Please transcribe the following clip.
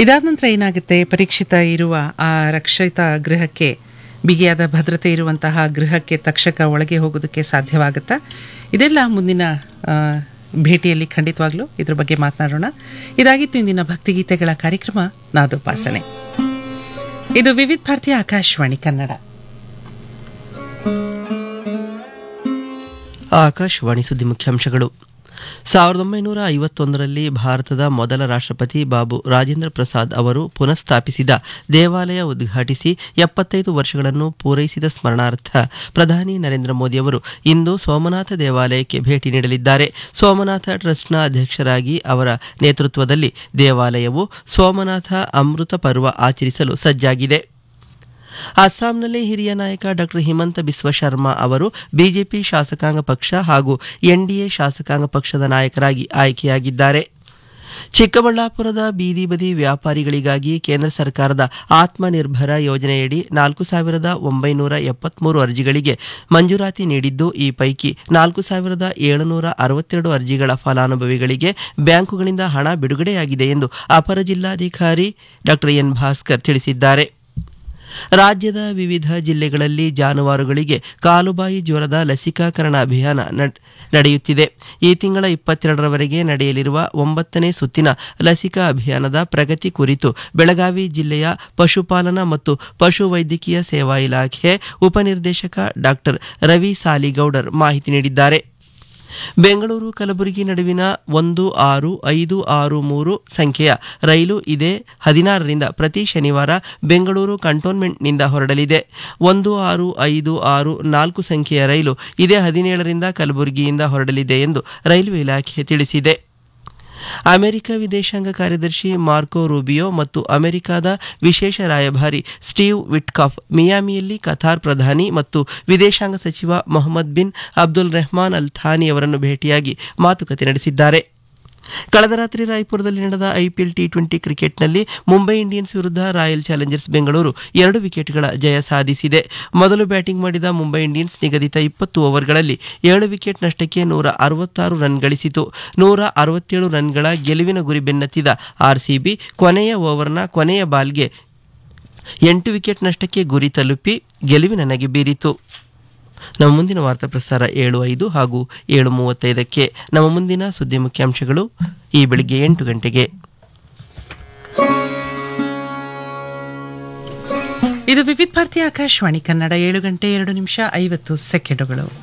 ಇದಾದ ನಂತರ ಏನಾಗುತ್ತೆ ಪರೀಕ್ಷಿತ ಇರುವ ಆ ರಕ್ಷಿತ ಗೃಹಕ್ಕೆ ಬಿಗಿಯಾದ ಭದ್ರತೆ ಇರುವಂತಹ ಗೃಹಕ್ಕೆ ತಕ್ಷಕ ಒಳಗೆ ಹೋಗೋದಕ್ಕೆ ಸಾಧ್ಯವಾಗುತ್ತಾ ಇದೆಲ್ಲ ಮುಂದಿನ ಆ, ಭೇಟಿಯಲ್ಲಿ ಖಂಡಿತವಾಗ್ಲೂ ಇದ್ರ ಬಗ್ಗೆ ಮಾತನಾಡೋಣ ಇದಾಗಿತ್ತು ಇಂದಿನ ಭಕ್ತಿಗೀತೆಗಳ ಕಾರ್ಯಕ್ರಮ ನಾದೋಪಾಸನೆ ಇದು ವಿವಿಧ ಭಾರತೀಯ ಆಕಾಶವಾಣಿ ಕನ್ನಡ ಆಕಾಶವಾಣಿ ಸುದ್ದಿ ಮುಖ್ಯಾಂಶಗಳು ಸಾವಿರದ ಒಂಬೈನೂರ ಐವತ್ತೊಂದರಲ್ಲಿ ಭಾರತದ ಮೊದಲ ರಾಷ್ಟ್ರಪತಿ ಬಾಬು ರಾಜೇಂದ್ರ ಪ್ರಸಾದ್ ಅವರು ಪುನಃಸ್ಥಾಪಿಸಿದ ದೇವಾಲಯ ಉದ್ಘಾಟಿಸಿ ಎಪ್ಪತ್ತೈದು ವರ್ಷಗಳನ್ನು ಪೂರೈಸಿದ ಸ್ಮರಣಾರ್ಥ ಪ್ರಧಾನಿ ನರೇಂದ್ರ ಮೋದಿ ಅವರು ಇಂದು ಸೋಮನಾಥ ದೇವಾಲಯಕ್ಕೆ ಭೇಟಿ ನೀಡಲಿದ್ದಾರೆ ಸೋಮನಾಥ ಟ್ರಸ್ಟ್ನ ಅಧ್ಯಕ್ಷರಾಗಿ ಅವರ ನೇತೃತ್ವದಲ್ಲಿ ದೇವಾಲಯವು ಸೋಮನಾಥ ಅಮೃತ ಪರ್ವ ಆಚರಿಸಲು ಸಜ್ಜಾಗಿದೆ ಅಸ್ಸಾಂನಲ್ಲಿ ಹಿರಿಯ ನಾಯಕ ಡಾಕ್ಟರ್ ಹಿಮಂತ ಬಿಸ್ವ ಶರ್ಮಾ ಅವರು ಬಿಜೆಪಿ ಶಾಸಕಾಂಗ ಪಕ್ಷ ಹಾಗೂ ಎನ್ಡಿಎ ಶಾಸಕಾಂಗ ಪಕ್ಷದ ನಾಯಕರಾಗಿ ಆಯ್ಕೆಯಾಗಿದ್ದಾರೆ ಚಿಕ್ಕಬಳ್ಳಾಪುರದ ಬೀದಿ ಬದಿ ವ್ಯಾಪಾರಿಗಳಿಗಾಗಿ ಕೇಂದ್ರ ಸರ್ಕಾರದ ಆತ್ಮನಿರ್ಭರ ಯೋಜನೆಯಡಿ ನಾಲ್ಕು ಸಾವಿರದ ಒಂಬೈನೂರ ಎಪ್ಪತ್ಮೂರು ಅರ್ಜಿಗಳಿಗೆ ಮಂಜೂರಾತಿ ನೀಡಿದ್ದು ಈ ಪೈಕಿ ನಾಲ್ಕು ಸಾವಿರದ ಏಳುನೂರ ಅರವತ್ತೆರಡು ಅರ್ಜಿಗಳ ಫಲಾನುಭವಿಗಳಿಗೆ ಬ್ಯಾಂಕುಗಳಿಂದ ಹಣ ಬಿಡುಗಡೆಯಾಗಿದೆ ಎಂದು ಅಪರ ಜಿಲ್ಲಾಧಿಕಾರಿ ಡಾಕ್ಟರ್ ಎನ್ ಭಾಸ್ಕರ್ ತಿಳಿಸಿದ್ದಾರೆ ರಾಜ್ಯದ ವಿವಿಧ ಜಿಲ್ಲೆಗಳಲ್ಲಿ ಜಾನುವಾರುಗಳಿಗೆ ಕಾಲುಬಾಯಿ ಜ್ವರದ ಲಸಿಕಾಕರಣ ಅಭಿಯಾನ ನಡ್- ನಡೆಯುತ್ತಿದೆ ಈ ತಿಂಗಳ ಇಪ್ಪತ್ತೆರಡರವರೆಗೆ ನಡೆಯಲಿರುವ ಒಂಬತ್ತನೇ ಸುತ್ತಿನ ಲಸಿಕಾ ಅಭಿಯಾನದ ಪ್ರಗತಿ ಕುರಿತು ಬೆಳಗಾವಿ ಜಿಲ್ಲೆಯ ಪಶುಪಾಲನಾ ಮತ್ತು ಪಶುವೈದ್ಯಕೀಯ ಸೇವಾ ಇಲಾಖೆ ಉಪನಿರ್ದೇಶಕ ಡಾಕ್ಟರ್ ರವಿ ಸಾಲಿಗೌಡರ್ ಮಾಹಿತಿ ನೀಡಿದ್ದಾರೆ ಬೆಂಗಳೂರು ಕಲಬುರಗಿ ನಡುವಿನ ಒಂದು ಆರು ಐದು ಆರು ಮೂರು ಸಂಖ್ಯೆಯ ರೈಲು ಇದೇ ಹದಿನಾರರಿಂದ ಪ್ರತಿ ಶನಿವಾರ ಬೆಂಗಳೂರು ಕಂಟೋನ್ಮೆಂಟ್ನಿಂದ ಹೊರಡಲಿದೆ ಒಂದು ಆರು ಐದು ಆರು ನಾಲ್ಕು ಸಂಖ್ಯೆಯ ರೈಲು ಇದೇ ಹದಿನೇಳರಿಂದ ಕಲಬುರಗಿಯಿಂದ ಹೊರಡಲಿದೆ ಎಂದು ರೈಲ್ವೆ ಇಲಾಖೆ ತಿಳಿಸಿದೆ ಅಮೆರಿಕ ವಿದೇಶಾಂಗ ಕಾರ್ಯದರ್ಶಿ ಮಾರ್ಕೋ ರೂಬಿಯೋ ಮತ್ತು ಅಮೆರಿಕದ ವಿಶೇಷ ರಾಯಭಾರಿ ಸ್ಟೀವ್ ವಿಟ್ಕಾಫ್ ಮಿಯಾಮಿಯಲ್ಲಿ ಕತಾರ್ ಪ್ರಧಾನಿ ಮತ್ತು ವಿದೇಶಾಂಗ ಸಚಿವ Mohammed bin Abdul Rahman Al Thani ಅವರನ್ನು ಭೇಟಿಯಾಗಿ ಮಾತುಕತೆ ನಡೆಸಿದ್ದಾರೆ ಕಳೆದ ರಾತ್ರಿ ರಾಯ್ಪುರದಲ್ಲಿ ನಡೆದ ಐಪಿಎಲ್ ಟಿ ಟ್ವೆಂಟಿ ಕ್ರಿಕೆಟ್ನಲ್ಲಿ ಮುಂಬೈ ಇಂಡಿಯನ್ಸ್ ವಿರುದ್ಧ ರಾಯಲ್ ಚಾಲೆಂಜರ್ಸ್ ಬೆಂಗಳೂರು ಎರಡು ವಿಕೆಟ್ಗಳ ಜಯ ಸಾಧಿಸಿದೆ ಮೊದಲು ಬ್ಯಾಟಿಂಗ್ ಮಾಡಿದ ಮುಂಬೈ ಇಂಡಿಯನ್ಸ್ ನಿಗದಿತ ಇಪ್ಪತ್ತು ಓವರ್ಗಳಲ್ಲಿ ಏಳು ವಿಕೆಟ್ ನಷ್ಟಕ್ಕೆ ನೂರ ಅರವತ್ತಾರು ರನ್ ಗಳಿಸಿತು ನೂರ ಅರವತ್ತೇಳು ರನ್ಗಳ ಗೆಲುವಿನ ಗುರಿ ಬೆನ್ನತ್ತಿದ ಆರ್ಸಿಬಿ ಕೊನೆಯ ಓವರ್ನ ಕೊನೆಯ ಬಾಲ್ಗೆ ಎಂಟು ವಿಕೆಟ್ ನಷ್ಟಕ್ಕೆ ಗುರಿ ತಲುಪಿ ಗೆಲುವಿನ ನಗೆ ಬೀರಿತು ನಮ್ಮ ಮುಂದಿನ ವಾರ್ತಾ ಪ್ರಸಾರ ಏಳು ಐದು ಹಾಗೂ ಏಳು ಮೂವತ್ತೈದಕ್ಕೆ ನಮ್ಮ ಮುಂದಿನ ಸುದ್ದಿ ಮುಖ್ಯಾಂಶಗಳು ಈ ಬೆಳಿಗ್ಗೆ ಎಂಟು ಗಂಟೆಗೆ ಇದು ವಿವಿಧ ಭಾರತೀಯ ಆಕಾಶವಾಣಿ ಕನ್ನಡ ಏಳು ಗಂಟೆ ಎರಡು ನಿಮಿಷ ಐವತ್ತು ಸೆಕೆಂಡುಗಳು